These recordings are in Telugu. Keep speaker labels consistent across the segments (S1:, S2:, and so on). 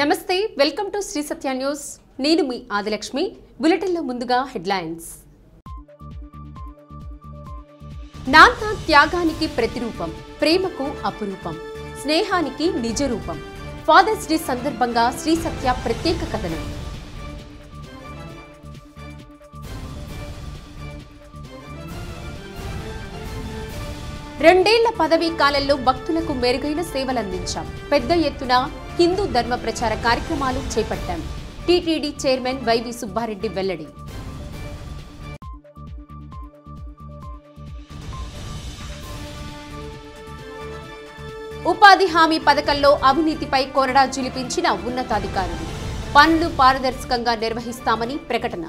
S1: నమస్తే welcome to Sri Satya news నేను మీ ఆదిలక్ష్మి బులెటిన్లో ముందుగా హెడ్లైన్స్ నాన్న త్యాగానికి ప్రతిరూపం ప్రేమకు అపురూపం స్నేహానికి నిజ రూపం ఫాదర్స్ డే సందర్భంగా శ్రీ సత్య ప్రత్యేక కథనం రెండేళ్ల పదవీ కాలంలో భక్తులకు మెరుగైన సేవలందించాం పెద్ద ఎత్తున హిందూ ధర్మ ప్రచార కార్యక్రమాలు చేపట్టాం టీటీడీ చైర్మన్ వైవి సుబ్బారెడ్డి వెల్లడి ఉపాధి హామీ పథకంలో అవినీతిపై కొరడా జులిపించిన ఉన్నతాధికారులు పనులు పారదర్శకంగా నిర్వహిస్తామని ప్రకటన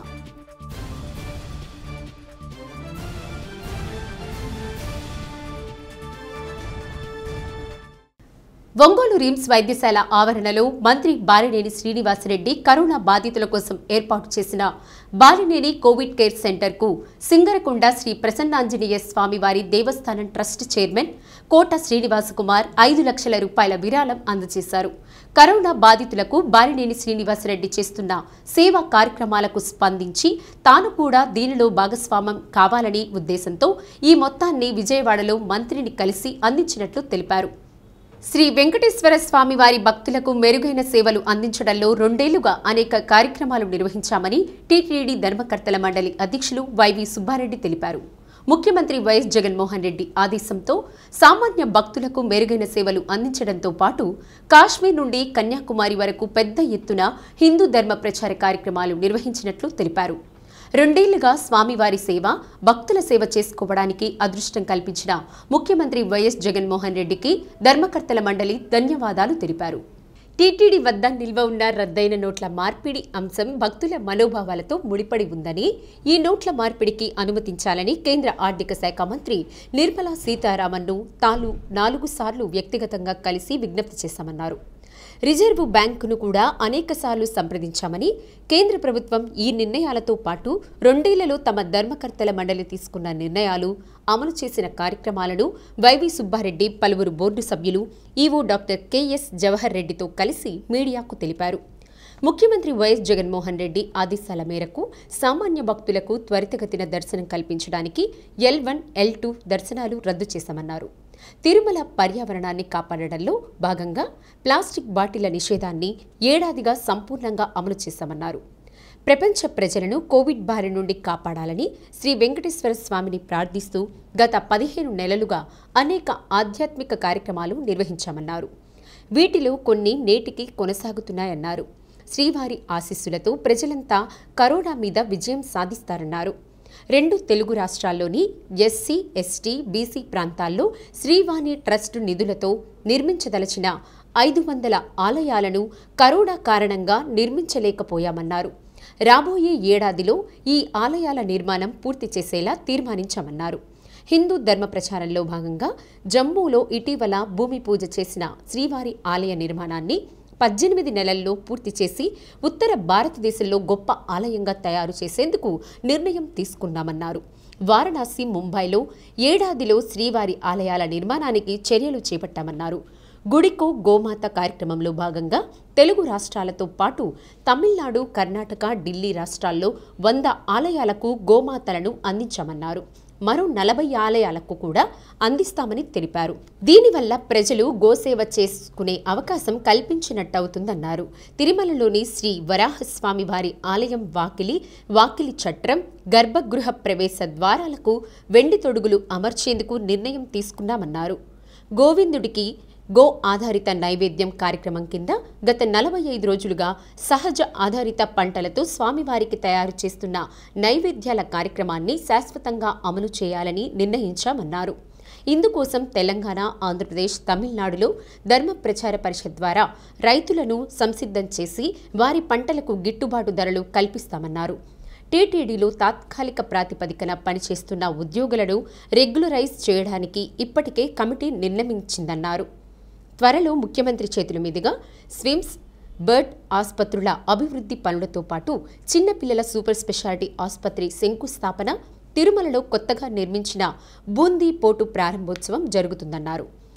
S1: ఒంగోలు రిమ్స్ వైద్యశాల ఆవరణలో మంత్రి బాలినేని శ్రీనివాసరెడ్డి కరోనా బాధితుల కోసం ఏర్పాటు చేసిన బాలినేని కోవిడ్ కేర్ సెంటర్కు సింగరకొండ శ్రీ ప్రసన్నాంజనేయ స్వామివారి దేవస్థానం ట్రస్ట్ చైర్మన్ కోట శ్రీనివాసకుమార్ ఐదు లక్షల రూపాయల విరాళం అందజేశారు కరోనా బాధితులకు బాలినేని శ్రీనివాసరెడ్డి చేస్తున్న సేవా కార్యక్రమాలకు స్పందించి తాను కూడా దీనిలో భాగస్వామ్యం కావాలని ఉద్దేశంతో ఈ మొత్తాన్ని విజయవాడలో మంత్రిని కలిసి అందించినట్లు తెలిపారు శ్రీ వెంకటేశ్వర స్వామి వారి భక్తులకు మెరుగైన సేవలు అందించడంలో రెండేళ్లుగా అనేక కార్యక్రమాలు నిర్వహించామని టీటీడీ ధర్మకర్తల మండలి అధ్యక్షులు వైవి సుబ్బారెడ్డి తెలిపారు ముఖ్యమంత్రి వైఎస్ జగన్మోహన్ రెడ్డి ఆదేశంతో సామాన్య భక్తులకు మెరుగైన సేవలు అందించడంతో పాటు కాశ్మీర్ నుండి కన్యాకుమారి వరకు పెద్ద ఎత్తున హిందూ ధర్మ ప్రచార కార్యక్రమాలు నిర్వహించినట్లు తెలిపారు రెండేళ్లుగా స్వామివారి సేవ భక్తుల సేవ చేసుకోవడానికి అదృష్టం కల్పించిన ముఖ్యమంత్రి వైఎస్ జగన్మోహన్ రెడ్డికి ధర్మకర్తల మండలి ధన్యవాదాలు తెలిపారు టీటీడీ వద్ద నిల్వ ఉన్న రద్దయిన నోట్ల మార్పిడి అంశం భక్తుల మనోభావాలతో ముడిపడి ఉందని ఈ నోట్ల మార్పిడికి అనుమతించాలని కేంద్ర ఆర్థిక శాఖ మంత్రి నిర్మలా సీతారామన్ను తాను నాలుగు సార్లు వ్యక్తిగతంగా కలిసి విజ్ఞప్తి చేశామన్నారు రిజర్వు బ్యాంకును కూడా అనేకసార్లు సంప్రదించామని కేంద్ర ప్రభుత్వం ఈ నిర్ణయాలతో పాటు రెండేళ్లలో తమ ధర్మకర్తల మండలి తీసుకున్న నిర్ణయాలు అమలు చేసిన కార్యక్రమాలను వైవి సుబ్బారెడ్డి పలువురు బోర్డు సభ్యులు ఈవో డాక్టర్ కెఎస్ జవహర్ రెడ్డితో కలిసి మీడియాకు తెలిపారు ముఖ్యమంత్రి వైఎస్ జగన్మోహన్ రెడ్డి ఆదేశాల మేరకు సామాన్య భక్తులకు త్వరితగతిన దర్శనం కల్పించడానికి ఎల్ వన్ ఎల్ టూ దర్శనాలు రద్దు చేశామన్నారు తిరుమల పర్యావరణాన్ని కాపాడడంలో భాగంగా ప్లాస్టిక్ బాటిళ్ల నిషేధాన్ని ఏడాదిగా సంపూర్ణంగా అమలు చేశామన్నారు ప్రపంచ ప్రజలను కోవిడ్ బారి నుండి కాపాడాలని శ్రీ వెంకటేశ్వర స్వామిని ప్రార్థిస్తూ గత పదిహేను నెలలుగా అనేక ఆధ్యాత్మిక కార్యక్రమాలు నిర్వహించామన్నారు వీటిలో కొన్ని నేటికి కొనసాగుతున్నాయన్నారు శ్రీవారి ఆశీస్సులతో ప్రజలంతా కరోనా మీద విజయం సాధిస్తారన్నారు రెండు తెలుగు రాష్ట్రాల్లోని ఎస్సీ ఎస్టీ బీసీ ప్రాంతాల్లో శ్రీవాణి ట్రస్ట్ నిధులతో నిర్మించదలచిన ఐదు వందల ఆలయాలను కరోనా కారణంగా నిర్మించలేకపోయామన్నారు రాబోయే ఏడాదిలో ఈ ఆలయాల నిర్మాణం పూర్తి చేసేలా తీర్మానించామన్నారు హిందూ ధర్మ ప్రచారంలో భాగంగా జమ్మూలో ఇటీవల భూమి పూజ చేసిన శ్రీవారి ఆలయ నిర్మాణాన్ని పద్దెనిమిది నెలల్లో పూర్తి చేసి ఉత్తర భారతదేశంలో గొప్ప ఆలయంగా తయారు చేసేందుకు నిర్ణయం తీసుకున్నామన్నారు వారణాసి ముంబైలో ఏడాదిలో శ్రీవారి ఆలయాల నిర్మాణానికి చర్యలు చేపట్టామన్నారు గుడికో గోమాత కార్యక్రమంలో భాగంగా తెలుగు రాష్ట్రాలతో పాటు తమిళనాడు కర్ణాటక ఢిల్లీ రాష్ట్రాల్లో వంద ఆలయాలకు గోమాతలను అందించామన్నారు మరో నలభై ఆలయాలకు కూడా అందిస్తామని తెలిపారు దీనివల్ల ప్రజలు గోసేవ చేసుకునే అవకాశం కల్పించినట్టవుతుందన్నారు తిరుమలలోని శ్రీ వరాహస్వామి వారి ఆలయం వాకిలి వాకిలి చట్రం గర్భగృహ ప్రవేశ ద్వారాలకు వెండి తొడుగులు అమర్చేందుకు నిర్ణయం తీసుకున్నామన్నారు గోవిందుడికి గో ఆధారిత నైవేద్యం కార్యక్రమం కింద గత నలభై ఐదు రోజులుగా సహజ ఆధారిత పంటలతో స్వామివారికి తయారు చేస్తున్న నైవేద్యాల కార్యక్రమాన్ని శాశ్వతంగా అమలు చేయాలని నిర్ణయించామన్నారు ఇందుకోసం తెలంగాణ ఆంధ్రప్రదేశ్ తమిళనాడులో ధర్మ ప్రచార పరిషత్ ద్వారా రైతులను సంసిద్ధం చేసి వారి పంటలకు గిట్టుబాటు ధరలు కల్పిస్తామన్నారు టీటీడీలో తాత్కాలిక ప్రాతిపదికన పనిచేస్తున్న ఉద్యోగులను రెగ్యులరైజ్ చేయడానికి ఇప్పటికే కమిటీ నిర్ణయించిందన్నారు త్వరలో ముఖ్యమంత్రి చేతుల మీదుగా స్విమ్స్ బర్డ్ ఆసుపత్రుల అభివృద్ధి పనులతో పాటు చిన్నపిల్లల సూపర్ స్పెషాలిటీ ఆసుపత్రి శంకుస్థాపన తిరుమలలో కొత్తగా నిర్మించిన బూందీ పోటు ప్రారంభోత్సవం జరుగుతుందన్నారు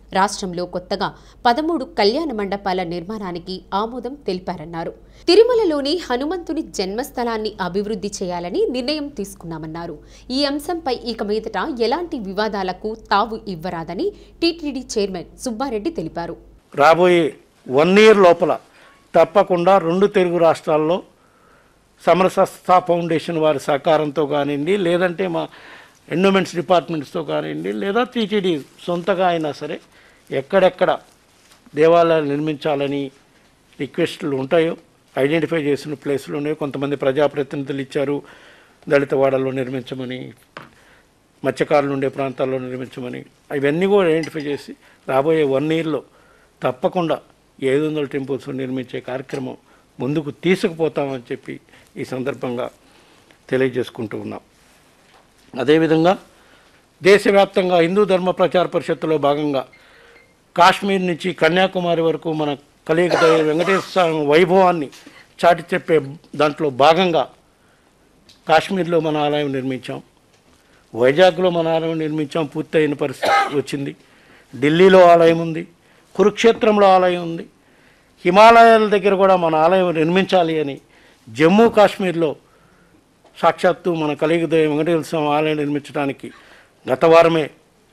S1: రాష్ట్రంలో కొత్తగా పదమూడు కళ్యాణ మండపాల నిర్మాణానికి ఆమోదం తెలిపారన్నారు తిరుమలలోని హనుమంతుని జన్మస్థలాన్ని అభివృద్ధి చేయాలని నిర్ణయం తీసుకున్నామన్నారు ఈ అంశంపై ఇక మీదట ఎలాంటి వివాదాలకు తావు ఇవ్వరాదని టీటీడీ చైర్మన్ సుబ్బారెడ్డి తెలిపారు
S2: రాబోయే వన్ ఇయర్ లోపల తప్పకుండా రెండు తెలుగు రాష్ట్రాల్లో సమరసస్థ ఫౌండేషన్ వారి సహకారంతో కానివ్వండి లేదంటే మా ఎండోమెంట్స్ డిపార్ట్మెంట్స్తో కానివ్వండి లేదా టీటీడీ సొంతగా అయినా సరే ఎక్కడెక్కడ దేవాలయాలు నిర్మించాలని రిక్వెస్టులు ఉంటాయో ఐడెంటిఫై చేసిన ప్లేసులు ఉన్నాయో కొంతమంది ప్రజాప్రతినిధులు ఇచ్చారు దళిత వాడల్లో నిర్మించమని మత్స్యకారులు ఉండే ప్రాంతాల్లో నిర్మించమని అవన్నీ కూడా ఐడెంటిఫై చేసి రాబోయే వన్ ఇయర్లో తప్పకుండా ఐదు వందల టెంపుల్స్ నిర్మించే కార్యక్రమం ముందుకు తీసుకుపోతామని చెప్పి ఈ సందర్భంగా తెలియజేసుకుంటూ ఉన్నాం అదేవిధంగా దేశవ్యాప్తంగా హిందూ ధర్మ ప్రచార పరిషత్తులో భాగంగా కాశ్మీర్ నుంచి కన్యాకుమారి వరకు మన కలియుగ దైవ వెంకటేశ్వర స్వామి వైభవాన్ని చాటి చెప్పే దాంట్లో భాగంగా కాశ్మీర్లో మన ఆలయం నిర్మించాం వైజాగ్లో మన ఆలయం నిర్మించాం పూర్తయిన పరిస్థితి వచ్చింది ఢిల్లీలో ఆలయం ఉంది కురుక్షేత్రంలో ఆలయం ఉంది హిమాలయాల దగ్గర కూడా మన ఆలయం నిర్మించాలి అని జమ్మూ కాశ్మీర్లో సాక్షాత్తు మన కలియుగ దైవం వెంకటేశ్వర స్వామి ఆలయం నిర్మించడానికి గత వారమే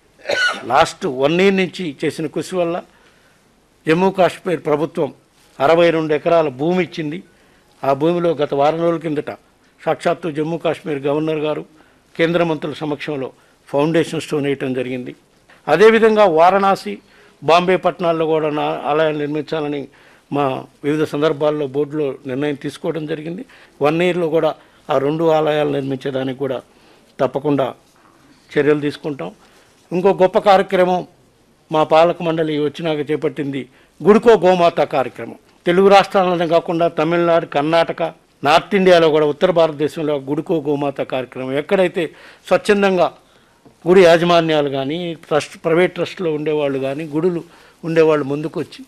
S2: లాస్ట్ వన్ ఇయర్ నుంచి చేసిన కృషి వల్ల జమ్మూ కాశ్మీర్ ప్రభుత్వం అరవై రెండు ఎకరాల భూమి ఇచ్చింది ఆ భూమిలో గత వారం రోజుల కిందట సాక్షాత్తు జమ్మూ కాశ్మీర్ గవర్నర్ గారు కేంద్ర మంత్రుల సమక్షంలో ఫౌండేషన్ స్టోన్ వేయటం జరిగింది అదేవిధంగా వారణాసి బాంబే పట్టణాల్లో కూడా నా ఆలయాలు నిర్మించాలని మా వివిధ సందర్భాల్లో బోర్డులో నిర్ణయం తీసుకోవడం జరిగింది వన్ ఇయర్లో కూడా ఆ రెండు ఆలయాలు నిర్మించేదానికి కూడా తప్పకుండా చర్యలు తీసుకుంటాం ఇంకో గొప్ప కార్యక్రమం మా పాలక మండలి వచ్చినాక చేపట్టింది గుడికో గోమాత కార్యక్రమం తెలుగు రాష్ట్రాలనే కాకుండా తమిళనాడు కర్ణాటక నార్త్ ఇండియాలో కూడా ఉత్తర భారతదేశంలో గుడికో గోమాత కార్యక్రమం ఎక్కడైతే స్వచ్ఛందంగా గుడి యాజమాన్యాలు కానీ ట్రస్ట్ ప్రైవేట్ ట్రస్ట్లో ఉండేవాళ్ళు కానీ గుడులు ఉండేవాళ్ళు ముందుకు వచ్చి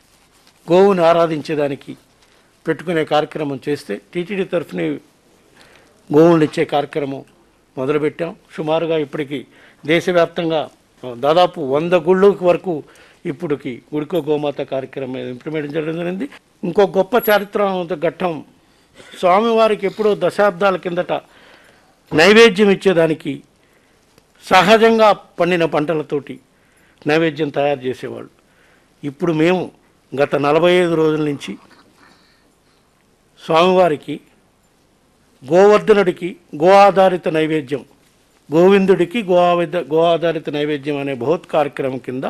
S2: గోవుని ఆరాధించేదానికి పెట్టుకునే కార్యక్రమం చేస్తే టీటీడీ తరఫున గోవులు ఇచ్చే కార్యక్రమం మొదలుపెట్టాం సుమారుగా ఇప్పటికి దేశవ్యాప్తంగా దాదాపు వంద గుళ్ళ వరకు ఇప్పటికి గుడికో గోమాత కార్యక్రమం ఇంప్లిమెంట్ చేయడం జరిగింది ఇంకో గొప్ప చారిత్రాత్మక ఘట్టం స్వామివారికి ఎప్పుడో దశాబ్దాల కిందట నైవేద్యం ఇచ్చేదానికి సహజంగా పండిన పంటలతోటి నైవేద్యం తయారు చేసేవాళ్ళు ఇప్పుడు మేము గత నలభై ఐదు రోజుల నుంచి స్వామివారికి గోవర్ధనుడికి గో ఆధారిత నైవేద్యం గోవిందుడికి గో ఆవిధ- గో ఆధారిత నైవేద్యం అనే బృహత్ కార్యక్రమం కింద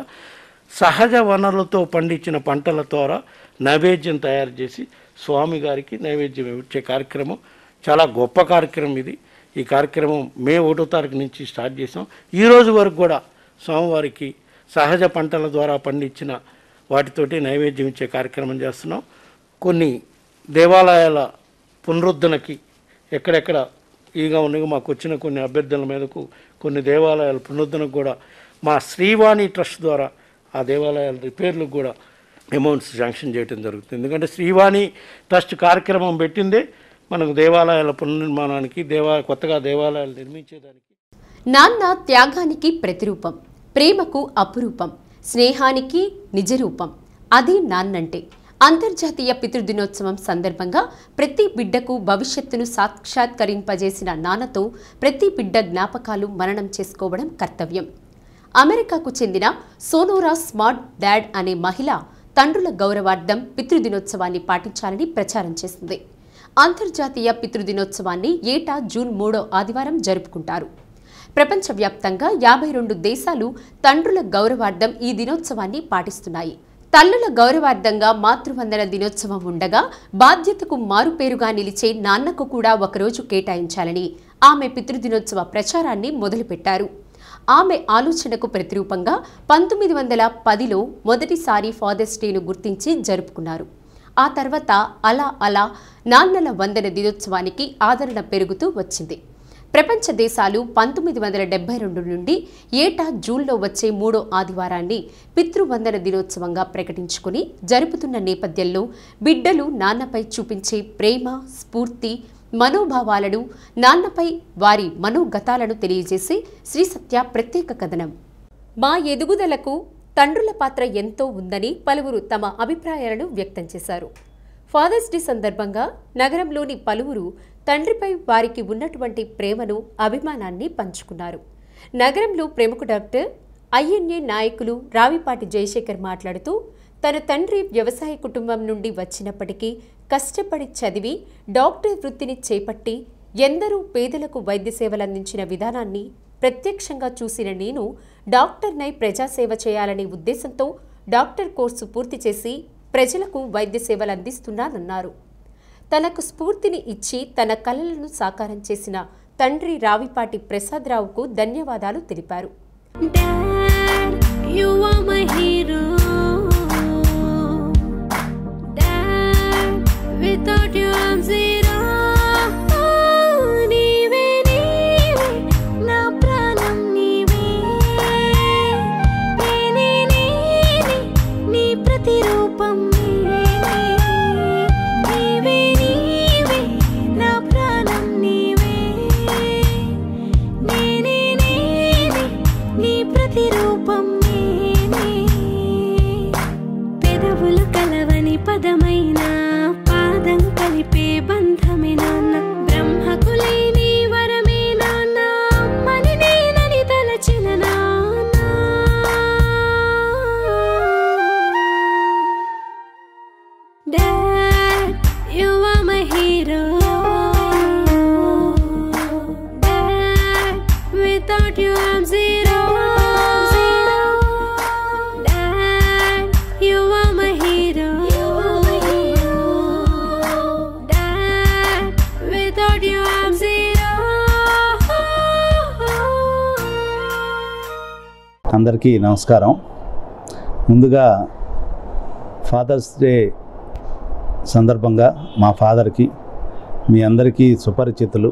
S2: సహజ వనరులతో పండించిన పంటల ద్వారా నైవేద్యం తయారు చేసి స్వామి గారికి నైవేద్యం ఇచ్చే కార్యక్రమం చాలా గొప్ప కార్యక్రమం ఇది ఈ కార్యక్రమం మే ఒకటో తారీఖు నుంచి స్టార్ట్ చేసాం ఈ రోజు వరకు కూడా స్వామివారికి సహజ పంటల ద్వారా పండించిన వాటితోటి నైవేద్యం ఇచ్చే కార్యక్రమం చేస్తున్నాం కొన్ని దేవాలయాల పునరుద్ధరణకి ఎక్కడెక్కడ ఈగా ఉన్నాయి మాకు వచ్చిన కొన్ని అభ్యర్థుల మీదకు కొన్ని దేవాలయాల పునరుద్ధరణకు కూడా మా శ్రీవాణి ట్రస్ట్ ద్వారా ఆ దేవాలయాల రిపేర్లకు కూడా అమౌంట్స్ శాంక్షన్ చేయడం జరుగుతుంది ఎందుకంటే శ్రీవాణి ట్రస్ట్ కార్యక్రమం పెట్టిందే మనకు దేవాలయాల పునర్నిర్మాణానికి దేవా కొత్తగా దేవాలయాలు నిర్మించేదానికి
S1: నాన్న త్యాగానికి ప్రతిరూపం ప్రేమకు అపురూపం స్నేహానికి నిజరూపం అది నాన్నంటే అంతర్జాతీయ పితృదినోత్సవం సందర్భంగా ప్రతి బిడ్డకు భవిష్యత్తును సాక్షాత్కరింపజేసిన నాన్నతో ప్రతి బిడ్డ జ్ఞాపకాలు మననం చేసుకోవడం కర్తవ్యం అమెరికాకు చెందిన సోనోరా స్మార్ట్ డాడ్ అనే మహిళ తండ్రుల గౌరవార్థం పితృదినోత్సవాన్ని పాటించాలని ప్రచారం చేసింది అంతర్జాతీయ పితృదినోత్సవాన్ని ఏటా జూన్ మూడో ఆదివారం జరుపుకుంటారు ప్రపంచవ్యాప్తంగా యాభై రెండు దేశాలు తండ్రుల గౌరవార్థం ఈ దినోత్సవాన్ని పాటిస్తున్నాయి తల్లుల గౌరవార్థంగా మాతృవందన దినోత్సవం ఉండగా బాధ్యతకు మారుపేరుగా నిలిచే నాన్నకు కూడా ఒకరోజు కేటాయించాలని ఆమె పితృదినోత్సవ ప్రచారాన్ని మొదలుపెట్టారు ఆమె ఆలోచనకు ప్రతిరూపంగా పంతొమ్మిది వందల పదిలో మొదటిసారి ఫాదర్స్ డేను గుర్తించి జరుపుకున్నారు ఆ తర్వాత అలా అలా నాన్నల వందన దినోత్సవానికి ఆదరణ పెరుగుతూ వచ్చింది ప్రపంచ దేశాలు పంతొమ్మిది వందల డెబ్బై రెండు నుండి ఏటా జూన్లో వచ్చే మూడో ఆదివారాన్ని పితృవందన దినోత్సవంగా ప్రకటించుకుని జరుపుతున్న నేపథ్యంలో బిడ్డలు నాన్నపై చూపించే ప్రేమ స్ఫూర్తి మనోభావాలను నాన్నపై వారి మనోగతాలను తెలియజేసే శ్రీ సత్య ప్రత్యేక కథనం మా ఎదుగుదలకు తండ్రుల పాత్ర ఎంతో ఉందని పలువురు తమ అభిప్రాయాలను వ్యక్తం చేశారు ఫాదర్స్ డే సందర్భంగా నగరంలోని పలువురు తండ్రిపై వారికి ఉన్నటువంటి ప్రేమను అభిమానాన్ని పంచుకున్నారు నగరంలో ప్రముఖ డాక్టర్ ఐఎన్ఏ నాయకులు రావిపాటి జయశేఖర్ మాట్లాడుతూ తన తండ్రి వ్యవసాయ కుటుంబం నుండి వచ్చినప్పటికీ కష్టపడి చదివి డాక్టర్ వృత్తిని చేపట్టి ఎందరో పేదలకు వైద్య సేవలందించిన విధానాన్ని ప్రత్యక్షంగా చూసిన నేను డాక్టర్నై ప్రజాసేవ చేయాలనే ఉద్దేశంతో డాక్టర్ కోర్సు పూర్తి చేసి ప్రజలకు వైద్య సేవలు అందిస్తున్నానన్నారు తనకు స్ఫూర్తిని ఇచ్చి తన కలలను సాకారం చేసిన తండ్రి రావిపాటి ప్రసాదరావుకు ధన్యవాదాలు తెలిపారు
S3: Dad, you are my hero. Dad, without you I'm zero. నీవే నీవే నా ప్రాణం నీవే నేనే నేనే నీ ప్రతిరూపం నేనే నీవే నీవే నా ప్రాణం నీవే నేనే నేనే నీ ప్రతిరూపం నేనే పెదవులు కలవని పదమైన పాదం కలిపే బంధమే నాన్న బ్రహ్మకు లేని వరమే నాన్న అమ్మని నేనని తలచిన నాన్న Dad, you are my hero. Dad, without you I'm zero. Dad, you are my hero. Dad, without you I'm zero.
S4: అందరికీ నమస్కారం ముందుగా ఫాదర్స్ డే సందర్భంగా మా ఫాదర్కి మీ అందరికీ సుపరిచితులు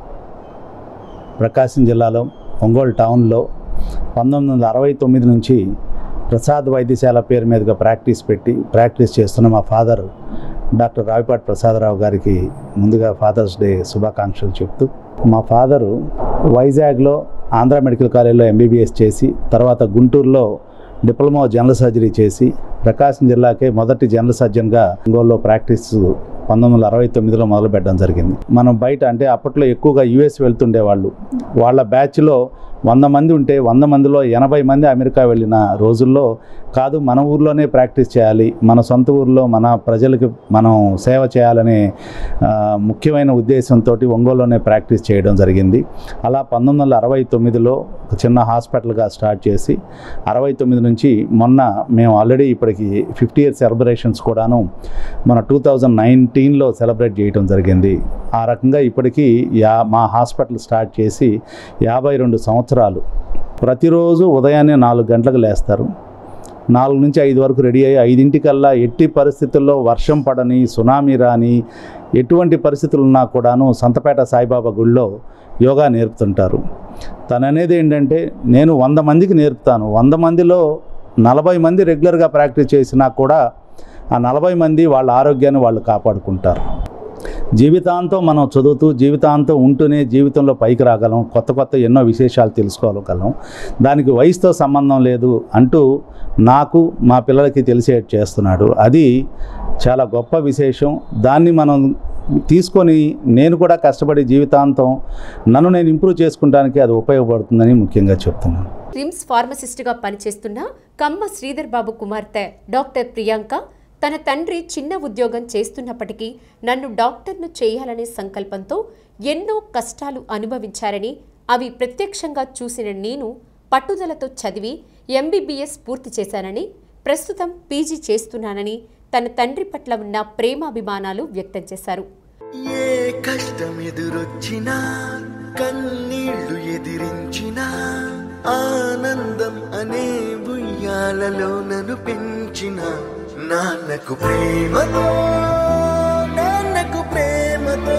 S4: ప్రకాశం జిల్లాలో ఒంగోలు టౌన్లో పంతొమ్మిది వందల అరవై తొమ్మిది నుంచి ప్రసాద్ వైద్యశాల పేరు మీదుగా ప్రాక్టీస్ పెట్టి ప్రాక్టీస్ చేస్తున్న మా ఫాదర్ డాక్టర్ రావిపాటి ప్రసాదరావు గారికి ముందుగా ఫాదర్స్ డే శుభాకాంక్షలు చెప్తూ మా ఫాదరు వైజాగ్లో ఆంధ్ర మెడికల్ కాలేజ్లో ఎంబీబీఎస్ చేసి తర్వాత గుంటూరులో డిప్లొమా జనరల్ సర్జరీ చేసి ప్రకాశం జిల్లాకే మొదటి జనరల్ సర్జన్గా ఒంగోలులో ప్రాక్టీస్ పంతొమ్మిది వందల అరవై తొమ్మిదిలో మొదలు పెట్టడం జరిగింది మనం బయట అంటే అప్పట్లో ఎక్కువగా యుఎస్ వెళ్తుండేవాళ్ళు వాళ్ళ బ్యాచ్లో వంద మంది ఉంటే వంద మందిలో ఎనభై మంది అమెరికా వెళ్ళిన రోజుల్లో కాదు మన ఊర్లోనే ప్రాక్టీస్ చేయాలి మన సొంత ఊర్లో మన ప్రజలకు మనం సేవ చేయాలనే ఆ, ముఖ్యమైన ఉద్దేశంతో ఒంగోలులోనే ప్రాక్టీస్ చేయడం జరిగింది అలా పంతొమ్మిది వందల అరవై తొమ్మిదిలో ఒక చిన్న హాస్పిటల్గా స్టార్ట్ చేసి అరవై తొమ్మిది నుంచి మొన్న మేము ఆల్రెడీ ఇప్పటికి ఫిఫ్టీ ఇయర్ సెలబ్రేషన్స్ కూడాను మన టూ థౌజండ్ నైన్టీన్లో సెలబ్రేట్ చేయడం జరిగింది ఆ రకంగా ఇప్పటికీ యా మా హాస్పిటల్ స్టార్ట్ చేసి యాభై రెండు సంవత్సరాలు ప్రతిరోజు ఉదయాన్నే నాలుగు గంటలకు లేస్తారు నాలుగు నుంచి ఐదు వరకు రెడీ అయ్యి ఐదింటికల్లా ఎట్టి పరిస్థితుల్లో వర్షం పడని సునామీ రాని ఎటువంటి పరిస్థితులు ఉన్నా కూడాను సంతపేట సాయిబాబా గుళ్ళో యోగా నేర్పుతుంటారు తను అనేది ఏంటంటే నేను వంద మందికి నేర్పుతాను వంద మందిలో నలభై మంది రెగ్యులర్గా ప్రాక్టీస్ చేసినా కూడా ఆ నలభై మంది వాళ్ళ ఆరోగ్యాన్ని వాళ్ళు కాపాడుకుంటారు జీవితాంతం మనం చదువుతూ జీవితాంతం ఉంటూనే జీవితంలో పైకి రాగలం కొత్త కొత్త ఎన్నో విశేషాలు తెలుసుకోగలం దానికి వయసుతో సంబంధం లేదు అంటూ నాకు మా పిల్లలకి తెలిసేట్ చేస్తున్నాడు అది చాలా గొప్ప విశేషం దాన్ని మనం తీసుకొని నేను కూడా కష్టపడి జీవితాంతం నన్ను నేను ఇంప్రూవ్ చేసుకుంటానికి అది ఉపయోగపడుతుందని ముఖ్యంగా చెప్తున్నాను
S1: రిమ్స్ ఫార్మసిస్టుగా పనిచేస్తున్న కమ్మ శ్రీధర్ బాబు కుమార్తె డాక్టర్ ప్రియాంక తన తండ్రి చిన్న ఉద్యోగం చేస్తున్నప్పటికీ నన్ను డాక్టర్ను చేయాలనే సంకల్పంతో ఎన్నో కష్టాలు అనుభవించారని అవి ప్రత్యక్షంగా చూసిన నేను పట్టుదలతో చదివి ఎంబీబీఎస్ పూర్తి చేశానని ప్రస్తుతం పీజీ చేస్తున్నానని తన తండ్రి పట్ల ఉన్న ప్రేమాభిమానాలు వ్యక్తం చేశారు
S5: ఏ కష్టం ఎదురొచ్చినా కన్నీళ్లు ఎదిరించినా ఆనందం అనే ఉయ్యాలలో నన్ను పెంచిన నాన్నకు ప్రేమతో నాన్నకు ప్రేమతో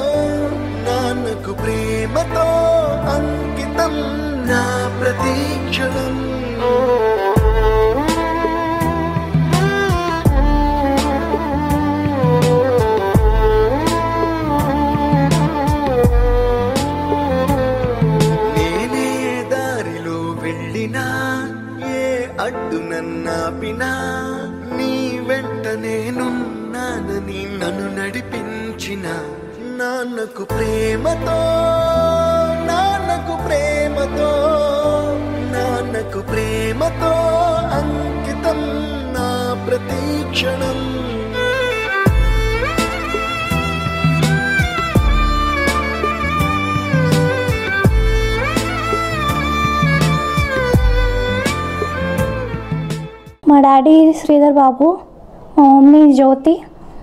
S5: నాన్నకు ప్రేమతో అంకితం నా ప్రతీక్షణం నేనే దారిలో వెళ్ళినా ఏ అడ్డున నేనున్నానని నన్ను నడిపించిన నాన్నకు ప్రేమతో నాన్నకు ప్రేమతో నాన్నకు ప్రేమతో అంకితం నా ప్రతీక్షణం
S6: మా డాడీ శ్రీధర్ బాబు మా మమ్మీ జ్యోతి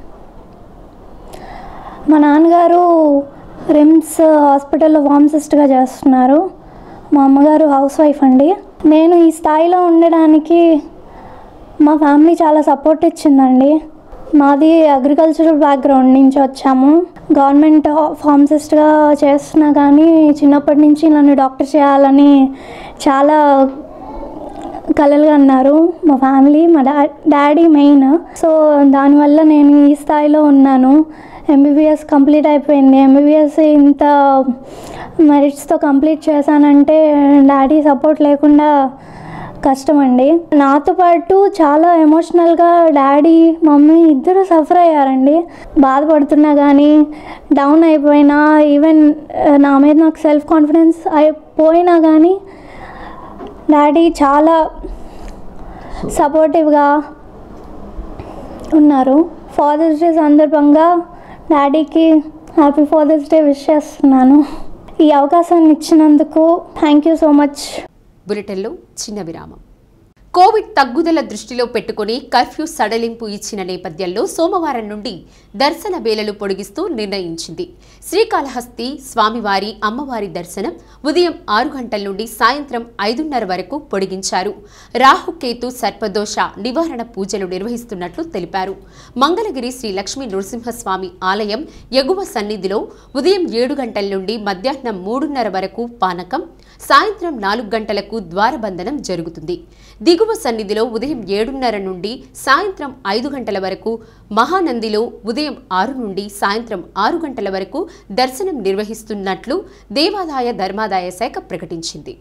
S6: మా నాన్నగారు రిమ్స్ హాస్పిటల్లో ఫార్మసిస్ట్గా చేస్తున్నారు మా అమ్మగారు హౌస్ వైఫ్ అండి నేను ఈ స్థాయిలో ఉండడానికి మా ఫ్యామిలీ చాలా సపోర్ట్ ఇచ్చిందండి మాది అగ్రికల్చరల్ బ్యాక్గ్రౌండ్ నుంచి వచ్చాము గవర్నమెంట్ ఫార్మసిస్ట్గా చేస్తున్నా కానీ చిన్నప్పటి నుంచి నన్ను డాక్టర్ చేయాలని చాలా కలలుగా అన్నారు మా ఫ్యామిలీ మా డా డాడీ మెయిన్ సో దానివల్ల నేను ఈ స్థాయిలో ఉన్నాను ఎంబీబీఎస్ కంప్లీట్ అయిపోయింది ఎంబీబీఎస్ ఇంత మెరిట్స్తో కంప్లీట్ చేశానంటే డాడీ సపోర్ట్ లేకుండా కష్టం అండి నాతో పాటు చాలా ఎమోషనల్గా డాడీ మమ్మీ ఇద్దరు సఫర్ అయ్యారండి బాధపడుతున్నా కానీ డౌన్ అయిపోయినా ఈవెన్ నా మీద నాకు సెల్ఫ్ కాన్ఫిడెన్స్ అయిపోయినా కానీ డాడీ చాలా సపోర్టివ్గా ఉన్నారు ఫాదర్స్ డే సందర్భంగా డాడీకి హ్యాపీ ఫాదర్స్ డే విష్ చేస్తున్నాను ఈ అవకాశాన్ని ఇచ్చినందుకు థ్యాంక్ యూ సో మచ్
S1: బులెటిన్లో చిన్న విరామం కోవిడ్ తగ్గుదల దృష్టిలో పెట్టుకుని కర్ఫ్యూ సడలింపు ఇచ్చిన నేపథ్యంలో సోమవారం నుండి దర్శన వేళలు పొడిగిస్తూ నిర్ణయించింది శ్రీకాళహస్తి స్వామివారి అమ్మవారి దర్శనం ఉదయం ఆరు గంటల నుండి సాయంత్రం ఐదున్నర వరకు పొడిగించారు రాహుకేతు సర్పదోష నివారణ పూజలు నిర్వహిస్తున్నట్లు తెలిపారు మంగళగిరి శ్రీ లక్ష్మీ నృసింహస్వామి ఆలయం ఎగువ సన్నిధిలో ఉదయం ఏడు గంటల నుండి మధ్యాహ్నం మూడున్నర వరకు పానకం సాయంత్రం నాలుగు గంటలకు ద్వారబంధనం జరుగుతుంది దిగువ సన్నిధిలో ఉదయం ఏడున్నర నుండి సాయంత్రం ఐదు గంటల వరకు మహానందిలో ఉదయం ఆరు నుండి సాయంత్రం ఆరు గంటల వరకు దర్శనం నిర్వహిస్తున్నట్లు దేవాదాయ ధర్మాదాయ శాఖ ప్రకటించింది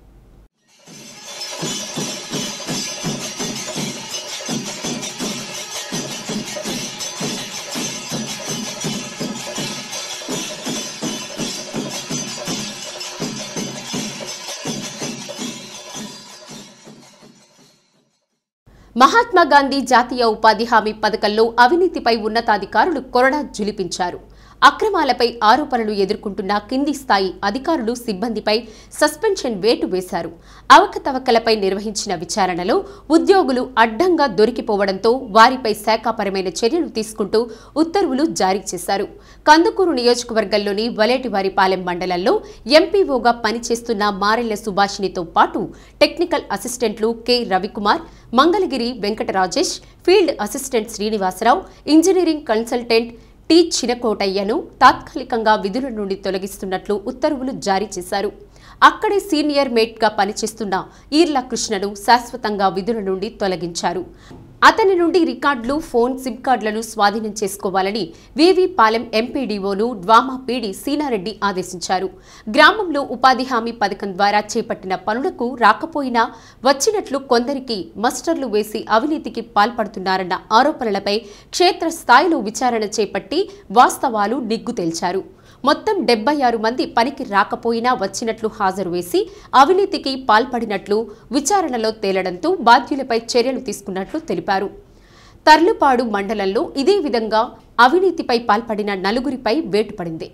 S1: మహాత్మా గాంధీ జాతీయ ఉపాధి హామీ పథకంలో అవినీతిపై ఉన్నతాధికారులు కొరడా జులిపించారు అక్రమాలపై ఆరోపణలు ఎదుర్కొంటున్న కింది స్థాయి అధికారులు సిబ్బందిపై సస్పెన్షన్ వేటు వేశారు అవకతవకలపై నిర్వహించిన విచారణలో ఉద్యోగులు అడ్డంగా దొరికిపోవడంతో వారిపై శాఖాపరమైన చర్యలు తీసుకుంటూ ఉత్తర్వులు జారీ చేశారు కందుకూరు నియోజకవర్గంలోని వలేటివారిపాలెం మండలంలో ఎంపీఓగా పనిచేస్తున్న మారెళ్ల సుభాషిణితో పాటు టెక్నికల్ అసిస్టెంట్లు K Ravikumar Mangalagiri Venkata Rajesh field assistant Srinivasarao engineering consultant T చినకోటయ్యను తాత్కాలికంగా విధుల నుండి తొలగిస్తున్నట్లు ఉత్తర్వులు జారీ చేశారు అక్కడే సీనియర్ మేట్గా పనిచేస్తున్న ఈర్ల కృష్ణను శాశ్వతంగా విధుల నుండి తొలగించారు అతని నుండి రికార్డులు ఫోన్ సిమ్ కార్డులను స్వాధీనం చేసుకోవాలని వివి పాలెం ఎంపీడీఓను డ్వామా పీడి సీనారెడ్డి ఆదేశించారు గ్రామంలో ఉపాధి హామీ పథకం ద్వారా చేపట్టిన పనులకు రాకపోయినా వచ్చినట్లు కొందరికి మస్టర్లు వేసి అవినీతికి పాల్పడుతున్నారన్న ఆరోపణలపై క్షేత్రస్థాయిలో విచారణ చేపట్టి వాస్తవాలు నిగ్గు తేల్చారు మొత్తం డెబ్బై ఆరు మంది పనికి రాకపోయినా వచ్చినట్లు హాజరు వేసి అవినీతికి పాల్పడినట్లు విచారణలో తేలడంతో బాధ్యులపై చర్యలు తీసుకున్నట్లు తెలిపారు తర్లుపాడు మండలంలో ఇదే విధంగా అవినీతిపై పాల్పడిన నలుగురిపై వేటు పడింది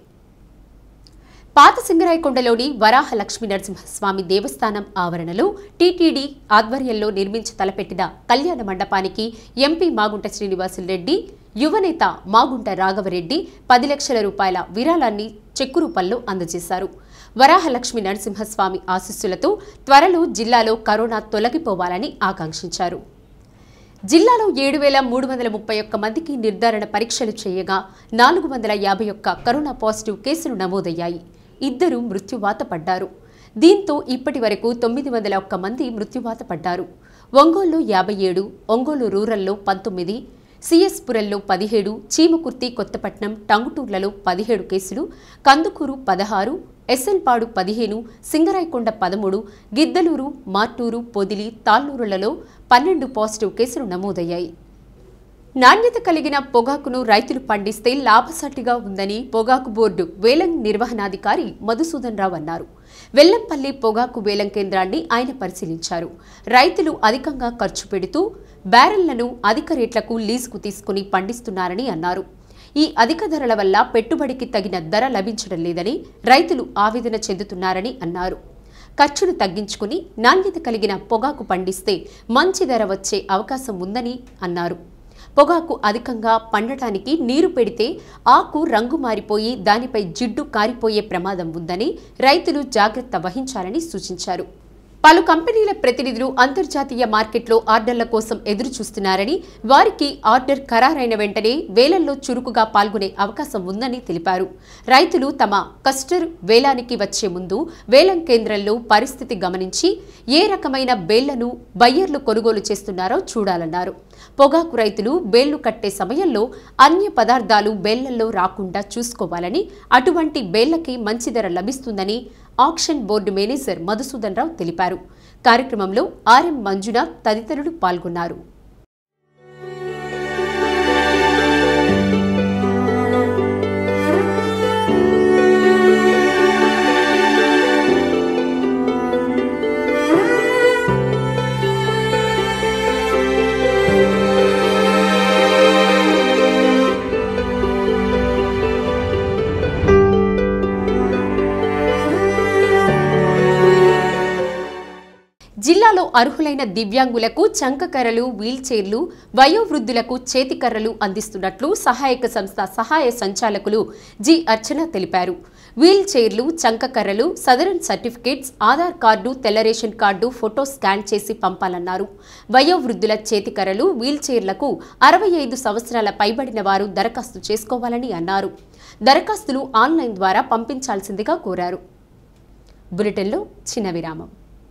S1: పాత సింగరాయకొండలోని వరాహ లక్ష్మీ నరసింహస్వామి దేవస్థానం ఆవరణలో టీటీడీ ఆధ్వర్యంలో నిర్మించి తలపెట్టిన కళ్యాణ మండపానికి ఎంపీ మాగుంట శ్రీనివాసులరెడ్డి యువనేత మాగుంట రాఘవరెడ్డి పది లక్షల రూపాయల విరాళాన్ని చెక్కు రూపంలో అందజేశారు వరాహలక్ష్మి నరసింహస్వామి ఆశీస్సులతో త్వరలో జిల్లాలో కరోనా తొలగిపోవాలని ఆకాంక్షించారు జిల్లాలో ఏడు వేల మూడు వందల ముప్పై ఒక్క మందికి నిర్ధారణ పరీక్షలు చేయగా నాలుగు వందల యాభై ఒక్క కరోనా పాజిటివ్ కేసులు నమోదయ్యాయి ఇద్దరు మృత్యువాత పడ్డారు దీంతో ఇప్పటి వరకు తొమ్మిది వందల ఒక్క మంది మృత్యువాత పడ్డారు ఒంగోలు యాభై ఏడు ఒంగోలు రూరల్లో పంతొమ్మిది సిఎస్పురంలో పదిహేడు చీమకుర్తి కొత్తపట్నం టంగుటూర్లలో పదిహేడు కేసులు కందుకూరు పదహారు ఎస్ఎల్పాడు పదిహేను సింగరాయకొండ పదమూడు గిద్దలూరు మార్టూరు పొదిలి తాళ్ళూరులలో పన్నెండు పాజిటివ్ కేసులు నమోదయ్యాయి నాణ్యత కలిగిన పొగాకును రైతులు పండిస్తే లాభసాటిగా ఉందని పొగాకు బోర్డు వేలం నిర్వహణాధికారి మధుసూదన్ రావు అన్నారు వెల్లంపల్లి పొగాకు వేలం కేంద్రాన్ని ఆయన పరిశీలించారు రైతులు అధికంగా ఖర్చు పెడుతూ బ్యారెళ్లను అధిక రేట్లకు లీజుకు తీసుకుని పండిస్తున్నారని అన్నారు ఈ అధిక ధరల వల్ల పెట్టుబడికి తగిన ధర లభించడం లేదని రైతులు ఆవేదన చెందుతున్నారని అన్నారు ఖర్చును తగ్గించుకుని నాణ్యత కలిగిన పొగాకు పండిస్తే మంచి ధర వచ్చే అవకాశం ఉందని అన్నారు పొగాకు అధికంగా పండటానికి నీరు పెడితే ఆకు రంగు మారిపోయి దానిపై జిడ్డు కారిపోయే ప్రమాదం ఉందని రైతులు జాగ్రత్త వహించాలని సూచించారు పలు కంపెనీల ప్రతినిధులు అంతర్జాతీయ మార్కెట్లో ఆర్డర్ల కోసం ఎదురు చూస్తున్నారని వారికి ఆర్డర్ ఖరారైన వెంటనే వేలంలో చురుకుగా పాల్గొనే అవకాశం ఉందని తెలిపారు రైతులు తమ కస్టర్ వేలానికి వచ్చే ముందు వేలం కేంద్రంలో పరిస్థితి గమనించి ఏ రకమైన బేళ్లను బయ్యర్లు కొనుగోలు చేస్తున్నారో చూడాలన్నారు పొగాకు రైతులు బేళ్లు కట్టే సమయంలో అన్య పదార్థాలు బేళ్లలో రాకుండా చూసుకోవాలని అటువంటి బేళ్లకి మంచి ధర లభిస్తుందని auction board manager Madhusudan Rao తెలిపారు కార్యక్రమంలో ఆర్ఎం మంజునాథ్ తదితరులు పాల్గొన్నారు జిల్లాలో అర్హులైన దివ్యాంగులకు చంకకర్రలు వీల్చైర్లు వయోవృద్ధులకు చేతికర్రలు అందిస్తున్నట్లు సహాయక సంస్థ సహాయ సంచాలకులు జి అర్చన తెలిపారు వీల్ చైర్లు చంకకర్రలు సదరన్ సర్టిఫికేట్స్ ఆధార్ కార్డు తెల్ల రేషన్ కార్డు ఫోటో స్కాన్ చేసి పంపాలన్నారు వయోవృద్ధుల చేతికర్రలు వీల్ చైర్లకు అరవై ఐదు సంవత్సరాల పైబడిన వారు దరఖాస్తు చేసుకోవాలని అన్నారు దరఖాస్తులు ఆన్లైన్ ద్వారా పంపించాల్సిందిగా కోరారు బులెటిన్లో చిన్న విరామం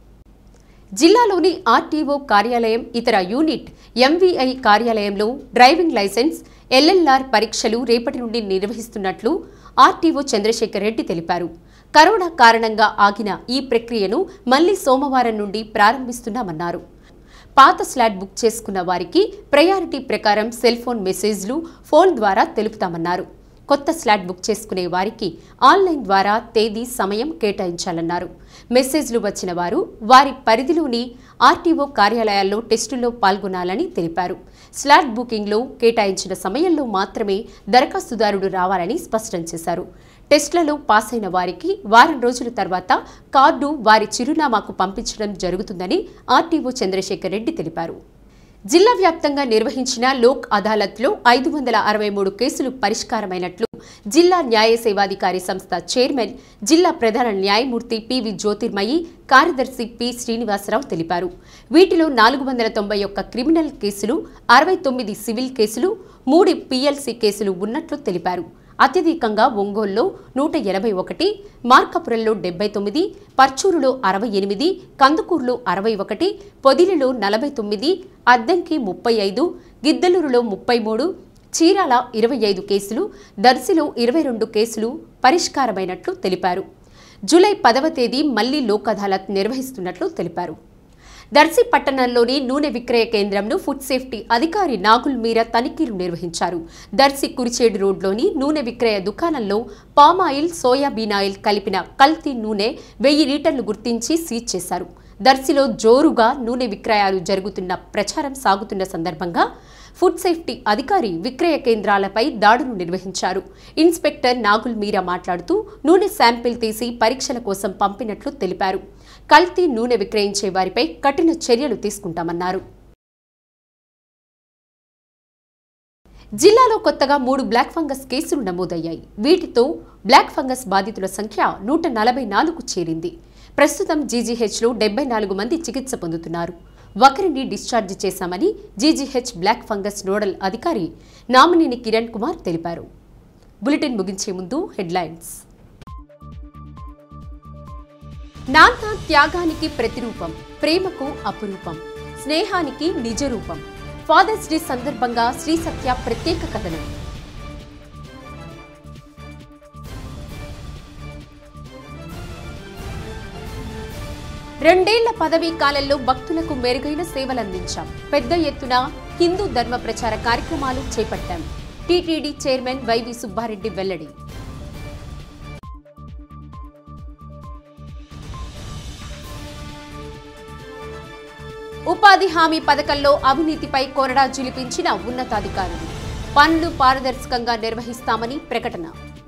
S1: జిల్లాలోని ఆర్టీఓ కార్యాలయం ఇతర యూనిట్ ఎంవీఐ కార్యాలయంలో డ్రైవింగ్ లైసెన్స్ ఎల్ఎల్ఆర్ పరీక్షలు రేపటి నుండి నిర్వహిస్తున్నట్లు ఆర్టీఓ చంద్రశేఖర్ రెడ్డి తెలిపారు కరోనా కారణంగా ఆగిన ఈ ప్రక్రియను మళ్లీ సోమవారం నుండి ప్రారంభిస్తున్నామన్నారు పాత స్లాట్ బుక్ చేసుకున్న వారికి ప్రయారిటీ ప్రకారం సెల్ ఫోన్ మెసేజ్లు ఫోన్ ద్వారా తెలుపుతామన్నారు కొత్త స్లాట్ బుక్ చేసుకునే వారికి ఆన్లైన్ ద్వారా తేదీ సమయం కేటాయించాలన్నారు మెసేజ్లు వచ్చిన వారు వారి పరిధిలోని ఆర్టీఓ కార్యాలయాల్లో టెస్టుల్లో పాల్గొనాలని తెలిపారు స్లాట్ బుకింగ్లో కేటాయించిన సమయంలో మాత్రమే దరఖాస్తుదారుడు రావాలని స్పష్టం చేశారు టెస్టులలో పాస్ అయిన వారికి వారం రోజుల తర్వాత కార్డు వారి చిరునామాకు పంపించడం జరుగుతుందని ఆర్టీఓ చంద్రశేఖర్ రెడ్డి తెలిపారు జిల్లా వ్యాప్తంగా నిర్వహించిన లోక్ అదాలత్లో ఐదు వందల అరవై మూడు కేసులు పరిష్కారమైనట్లు జిల్లా న్యాయ సేవాధికారి సంస్థ చైర్మన్ జిల్లా ప్రధాన న్యాయమూర్తి పివి జ్యోతిర్మయి కార్యదర్శి పి శ్రీనివాసరావు తెలిపారు వీటిలో నాలుగు వందల తొంభై ఒక్క క్రిమినల్ కేసులు అరవై తొమ్మిది సివిల్ కేసులు మూడు పిఎల్సి కేసులు ఉన్నట్లు తెలిపారు అత్యధికంగా ఒంగోలులో నూట ఎనభై ఒకటి మార్కాపురంలో డెబ్బై తొమ్మిది పర్చూరులో అరవై ఎనిమిది కందుకూరులో అరవై ఒకటి పొదిలిలో నలభై తొమ్మిది అద్దంకి ముప్పై ఐదు గిద్దలూరులో ముప్పై మూడు చీరాల ఇరవై ఐదు కేసులు దర్శిలో ఇరవై రెండు కేసులు పరిష్కారమైనట్లు తెలిపారు జూలై పదవ తేదీ మళ్లీ లోక్ అదాలత్ నిర్వహిస్తున్నట్లు తెలిపారు దర్శి పట్టణంలోని నూనె విక్రయ కేంద్రంను ఫుడ్ సేఫ్టీ అధికారి నాగుల్ మీరా తనిఖీలు నిర్వహించారు దర్శి కురిచేడు రోడ్లోని నూనె విక్రయ దుకాణంలో పామాయిల్ సోయాబీన్ ఆయిల్ కలిపిన కల్తీ నూనె వెయ్యి లీటర్లు గుర్తించి సీజ్ చేశారు దర్శిలో జోరుగా నూనె విక్రయాలు జరుగుతున్న ప్రచారం సాగుతున్న సందర్భంగా ఫుడ్ సేఫ్టీ అధికారి విక్రయ కేంద్రాలపై దాడులు నిర్వహించారు ఇన్స్పెక్టర్ నాగుల్ మీరా మాట్లాడుతూ నూనె శాంపిల్ తీసి పరీక్షల కోసం పంపినట్లు తెలిపారు కల్తీ నూనె విక్రయించే వారిపై కఠిన చర్యలు తీసుకుంటామన్నారు జిల్లాలో కొత్తగా మూడు బ్లాక్ ఫంగస్ కేసులు నమోదయ్యాయి వీటితో బ్లాక్ ఫంగస్ బాధితుల సంఖ్య నూట నలభై నాలుగు చేరింది ప్రస్తుతం జీజీహెచ్లో డెబ్బై నాలుగు మంది చికిత్స పొందుతున్నారు ఒకరిని డిశ్చార్జ్ చేశామని జీజీహెచ్ బ్లాక్ ఫంగస్ నోడల్ అధికారి నామినేని కిరణ్ కుమార్ తెలిపారు బులెటిన్ ముగించే ముందు హెడ్లైన్స్ నాన్న త్యాగానికి ప్రతిరూపం ప్రేమకు అపురూపం స్నేహానికి నిజరూపం ఫాదర్స్ డే సందర్భంగా శ్రీ సత్య ప్రత్యేక కథనం రెండేళ్ల పదవీ కాలంలో భక్తులకు మెరుగైన సేవలందించాం పెద్ద ఎత్తున హిందూ ధర్మ ప్రచార కార్యక్రమాలు చేపట్టాం టీటీడీ చైర్మన్ వైవి సుబ్బారెడ్డి వెల్లడి ఉపాధి హామీ పథకంలో అవినీతిపై కొరడా జులిపించిన ఉన్నతాధికారులు పనులు పారదర్శకంగా నిర్వహిస్తామని ప్రకటన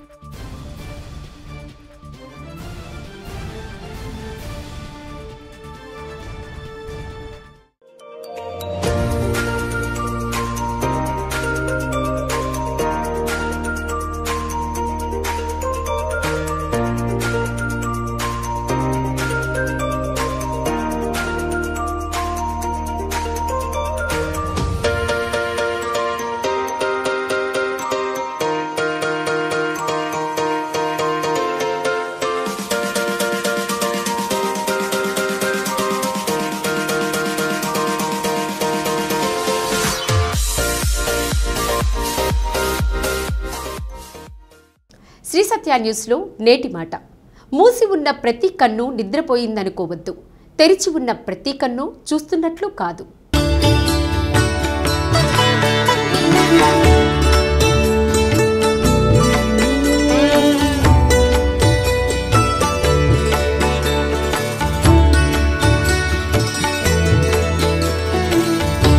S1: శ్రీ సత్య న్యూస్లో నేటి మాట మూసి ఉన్న ప్రతి కన్ను నిద్రపోయిందనుకోవద్దు తెరిచి ఉన్న ప్రతి కన్ను చూస్తున్నట్లు కాదు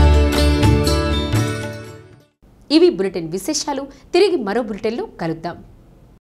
S1: ఇవి బులెటిన్ విశేషాలు తిరిగి మరో బులెటిన్లో కలుద్దాం